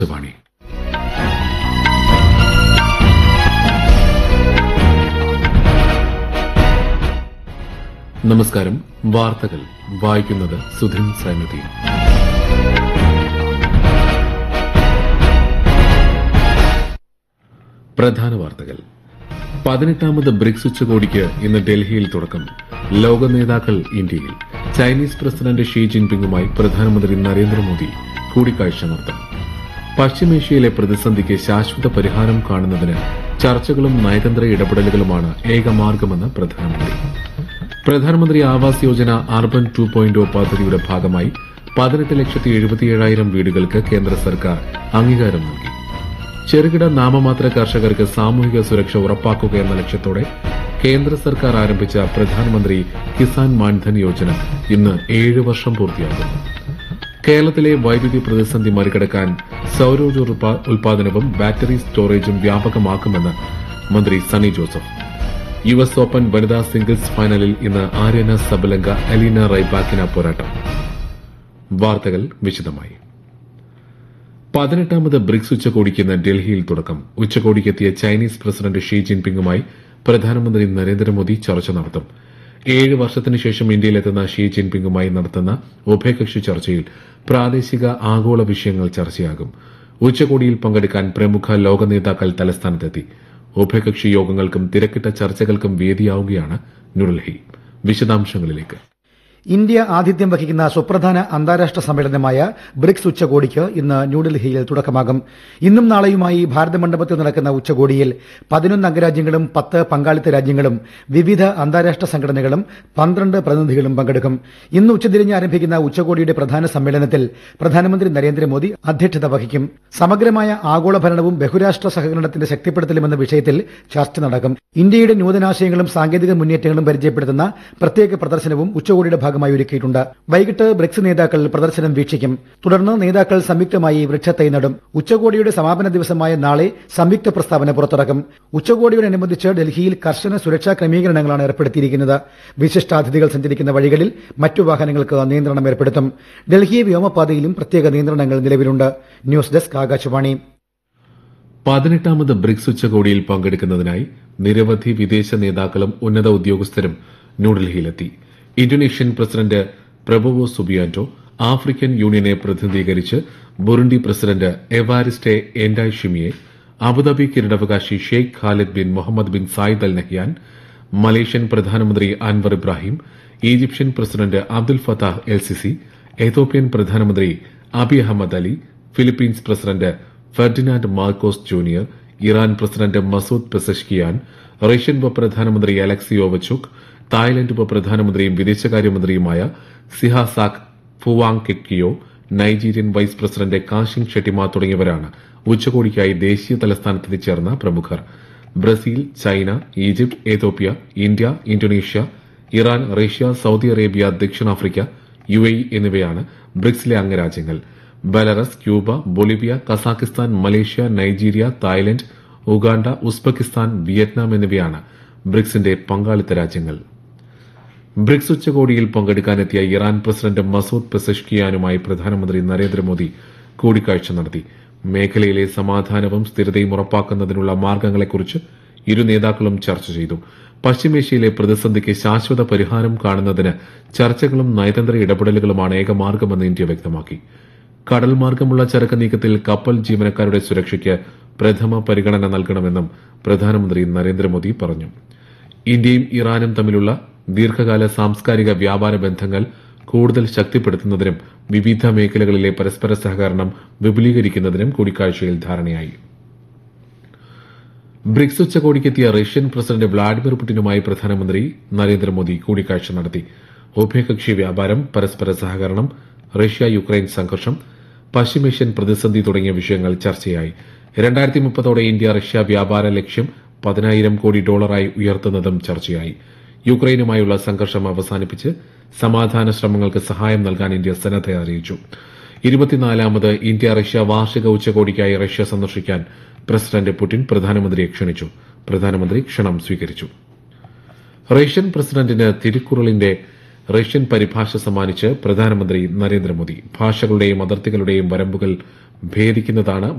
വാണി നമസ്കാരം വാർത്തകൾ വായിക്കുന്നത് സുധിൻ സൈനതി പ്രധാന വാർത്തകൾ പതിനെട്ടാമത് ബ്രിക്സ് ഉച്ചകോടിക്ക് ഇന്ന് ഡൽഹിയിൽ തുടക്കം ലോക നേതാക്കൾ ഇന്ത്യയിൽ ചൈനീസ് പ്രസിഡന്റ് ഷീ ജിൻപിങ്ങുമായി പ്രധാനമന്ത്രി നരേന്ദ്രമോദി കൂടിക്കാഴ്ച നടത്തും പശ്ചിമേഷ്യയിലെ പ്രതിസന്ധിക്ക് ശാശ്വത പരിഹാരം കാണുന്നതിന് ചർച്ചകളും നയതന്ത്ര ഇടപെടലുകളുമാണ് ഏകമാർഗമെന്ന് പ്രധാനമന്ത്രി പ്രധാനമന്ത്രി Awas Yojana urban two point പദ്ധതിയുടെ ഭാഗമായി പതിനെട്ട് ലക്ഷത്തി എഴുപത്തിയേഴായിരം വീടുകൾക്ക് കേന്ദ്ര സർക്കാർ അംഗീകാരം നൽകി ചെറുകിട നാമമാത്ര കർഷകർക്ക് സാമൂഹിക സുരക്ഷ ഉറപ്പാക്കുക എന്ന ലക്ഷ്യത്തോടെ കേന്ദ്ര സർക്കാർ ആരംഭിച്ച പ്രധാനമന്ത്രി കിസാൻ മാൻധൻ യോജന ഇന്ന് ഏഴ് വർഷം പൂർത്തിയാക്കുന്നു കേരളത്തിലെ വൈദ്യുതി പ്രതിസന്ധി മറികടക്കാൻ സൌരോർജ്ജ ഉൽപാ- ഉൽപാദനവും ബാറ്ററി സ്റ്റോറേജും വ്യാപകമാക്കുമെന്ന് മന്ത്രി Sunny Joseph U S open വനിതാ സിംഗിൾസ് ഫൈനലിൽ ഇന്ന് ആര്യന സബലങ്ക അലീന റൈബാക്കിന പോരാട്ടം വാർത്തകൾ വിശദമായി പതിനെട്ടാമത് ബ്രിക്സ് ഉച്ചകോടിക്ക് ഇന്ന് ഡൽഹിയിൽ തുടക്കം ഉച്ചകോടിക്കെത്തിയ ചൈനീസ് പ്രസിഡന്റ് ഷീ ജിൻപിങ്ങുമായി പ്രധാനമന്ത്രി നരേന്ദ്രമോദി ചർച്ച നടത്തും ഏഴ് വർഷത്തിനു ശേഷം ഇന്ത്യയിലെത്തുന്ന ഷീ ജിൻപിങ്ങുമായി നടത്തുന്ന ഉഭയകക്ഷി ചർച്ചയിൽ പ്രാദേശിക ആഗോള വിഷയങ്ങൾ ചർച്ചയാകും ഉച്ചകോടിയിൽ പങ്കെടുക്കാൻ പ്രമുഖ ലോക നേതാക്കൾ തലസ്ഥാനത്തെത്തി ഉഭയകക്ഷി യോഗങ്ങൾക്കും തിരക്കിട്ട ചർച്ചകൾക്കും വേദിയാവുകയാണ് ന്യൂഡൽഹി വിശദാംശങ്ങളിലേക്ക് ഇന്ത്യ ആതിഥ്യം വഹിക്കുന്ന സുപ്രധാന അന്താരാഷ്ട്ര സമ്മേളനമായ ബ്രിക്സ് ഉച്ചകോടിക്ക് ഇന്ന് ന്യൂഡൽഹിയിൽ തുടക്കമാകും ഇന്നും നാളെയുമായി ഭാരത മണ്ഡപത്തിൽ നടക്കുന്ന ഉച്ചകോടിയിൽ പതിനൊന്ന് അംഗരാജ്യങ്ങളും പത്ത് പങ്കാളിത്ത രാജ്യങ്ങളും വിവിധ അന്താരാഷ്ട്ര സംഘടനകളും പന്ത്രണ്ട് പ്രതിനിധികളും പങ്കെടുക്കും ഇന്ന് ഉച്ചതിരിഞ്ഞ് ആരംഭിക്കുന്ന ഉച്ചകോടിയുടെ പ്രധാന സമ്മേളനത്തിൽ പ്രധാനമന്ത്രി നരേന്ദ്രമോദി അധ്യക്ഷത വഹിക്കും സമഗ്രമായ ആഗോള ഭരണവും ബഹുരാഷ്ട്ര സഹകരണത്തിന്റെ ശക്തിപ്പെടുത്തലും എന്ന വിഷയത്തിൽ ചർച്ച നടക്കും ഇന്ത്യയുടെ നൂതനാശയങ്ങളും സാങ്കേതിക മുന്നേറ്റങ്ങളും പരിചയപ്പെടുത്തുന്ന പ്രത്യേക പ്രദർശനവും ഉച്ചകോടിയുടെ ഭാഗമായി ഒരുക്കിയിട്ടുണ്ട് വൈകിട്ട് ബ്രിക്സ് നേതാക്കൾ പ്രദർശനം വീക്ഷിക്കും തുടർന്ന് നേതാക്കൾ സംയുക്തമായി വൃക്ഷത്തൈ നടും ഉച്ചകോടിയുടെ സമാപന ദിവസമായ നാളെ സംയുക്ത പ്രസ്താവന പുറത്തിറക്കും ഉച്ചകോടിയോടനുബന്ധിച്ച് ഡൽഹിയിൽ കർശന സുരക്ഷാ ക്രമീകരണങ്ങളാണ് ഏർപ്പെടുത്തിയിരിക്കുന്നത് വിശിഷ്ടാതിഥികൾ സഞ്ചരിക്കുന്ന വഴികളിൽ മറ്റു വാഹനങ്ങൾക്ക് നിയന്ത്രണം ഏർപ്പെടുത്തും ഡൽഹി വ്യോമപാതയിലും പ്രത്യേക നിയന്ത്രണങ്ങൾ നിലവിലുണ്ട് ന്യൂസ് ഡെസ്ക് ആകാശവാണി പതിനെട്ടാമത് ബ്രിക്സ് ഉച്ചകോടിയിൽ പങ്കെടുക്കുന്നതിനായി നിരവധി വിദേശ നേതാക്കളും ഉന്നത ഉദ്യോഗസ്ഥരും ന്യൂഡൽഹിയിലെത്തി Indonesian president Prabowo Subianto African യൂണിയനെ പ്രതിനിധീകരിച്ച് Burundi president Evariste Ndayishimiye Abu Dhabi കിരീടാവകാശി Sheikh Khaled bin Mohamed bin Zayed Al Nahyan Malaysian പ്രധാനമന്ത്രി Anwar Ibrahim Egyptian president Abdel Fattah El Sisi Ethiopian പ്രധാനമന്ത്രി Abiy Ahmed Ali Philippines president Ferdinand Marcos junior Iran president Masoud Pezeshkian Russian ഉപപ്രധാനമന്ത്രി Alexei Overchuk Thailand ഉപപ്രധാനമന്ത്രിയും വിദേശകാര്യമന്ത്രിയുമായ Sihasak Phuangketkeow Nigerian vice president Kashim Shettima തുടങ്ങിയവരാണ് ഉച്ചകോടിക്കായി ദേശീയ തലസ്ഥാനത്ത് എത്തിച്ചേർന്ന പ്രമുഖർ Brazil China Egypt Ethiopia India Indonesia Iran Russia Saudi Arabia ദക്ഷിണാഫ്രിക്ക യു എ എന്നിവയാണ് ബ്രിക്സിലെ അംഗരാജ്യങ്ങൾ Belarus Cuba Bolivia Kazakhstan Malaysia Nigeria Thailand Uganda Uzbekistan Vietnam എന്നിവയാണ് ബ്രിക്സിന്റെ പങ്കാളിത്ത രാജ്യങ്ങൾ ബ്രിക്സ് ഉച്ചകോടിയിൽ പങ്കെടുക്കാനെത്തിയ ഇറാൻ പ്രസിഡന്റ് മസൂദ് പെസഷ്കിയാനുമായി പ്രധാനമന്ത്രി നരേന്ദ്രമോദി കൂടിക്കാഴ്ച നടത്തി മേഖലയിലെ സമാധാനവും സ്ഥിരതയും ഉറപ്പാക്കുന്നതിനുള്ള മാർഗങ്ങളെക്കുറിച്ച് ഇരു നേതാക്കളും ചർച്ച ചെയ്തു പശ്ചിമേഷ്യയിലെ പ്രതിസന്ധിക്ക് ശാശ്വത പരിഹാരം കാണുന്നതിന് ചർച്ചകളും നയതന്ത്ര ഇടപെടലുകളുമാണ് ഏകമാർഗമെന്ന് ഇന്ത്യ വ്യക്തമാക്കി കടൽ മാർഗമുള്ള ചരക്ക് നീക്കത്തിൽ കപ്പൽ ജീവനക്കാരുടെ സുരക്ഷയ്ക്ക് പ്രഥമ പരിഗണന നൽകണമെന്നും പ്രധാനമന്ത്രി നരേന്ദ്രമോദി പറഞ്ഞു ഇന്ത്യയും ഇറാനും തമ്മിലുള്ള ദീർഘകാല സാംസ്കാരിക വ്യാപാര ബന്ധങ്ങൾ കൂടുതൽ ശക്തിപ്പെടുത്തുന്നതിനും വിവിധ മേഖലകളിലെ പരസ്പര സഹകരണം വിപുലീകരിക്കുന്നതിനും കൂടിക്കാഴ്ചയിൽ ധാരണയായി ബ്രിക്സ് ഉച്ചകോടിക്കെത്തിയ റഷ്യൻ പ്രസിഡന്റ് വ്ളാഡിമിർ പുടിനുമായി പ്രധാനമന്ത്രി നരേന്ദ്രമോദി കൂടിക്കാഴ്ച നടത്തി ഉഭയകക്ഷി വ്യാപാരം പരസ്പര സഹകരണം റഷ്യ യുക്രൈൻ സംഘർഷം പശ്ചിമേഷ്യൻ പ്രതിസന്ധി തുടങ്ങിയ വിഷയങ്ങൾ ചർച്ചയായി രണ്ടായിരത്തി മുപ്പതോടെ ഇന്ത്യ റഷ്യ വ്യാപാര ലക്ഷ്യം പതിനായിരം കോടി ഡോളറായി ഉയർത്തുന്നതും ചർച്ചയായി യുക്രൈനുമായുള്ള സംഘർഷം അവസാനിപ്പിച്ച് സമാധാന ശ്രമങ്ങൾക്ക് സഹായം നൽകാൻ ഇന്ത്യ സന്നദ്ധത അറിയിച്ചു ഇരുപത്തിനാലാമത് ഇന്ത്യ റഷ്യ വാർഷിക ഉച്ചകോടിക്കായി റഷ്യ സന്ദർശിക്കാൻ പ്രസിഡന്റ് പുടിൻ പ്രധാനമന്ത്രിയെ ക്ഷണിച്ചു പ്രധാനമന്ത്രി ക്ഷണം സ്വീകരിച്ചു റഷ്യൻ പ്രസിഡന്റിന് തിരുക്കുറളിന്റെ റഷ്യൻ പരിഭാഷ സമ്മാനിച്ച് പ്രധാനമന്ത്രി നരേന്ദ്രമോദി ഭാഷകളുടെയും അതിർത്തികളുടെയും വരമ്പുകൾ ഭേദിക്കുന്നതാണ്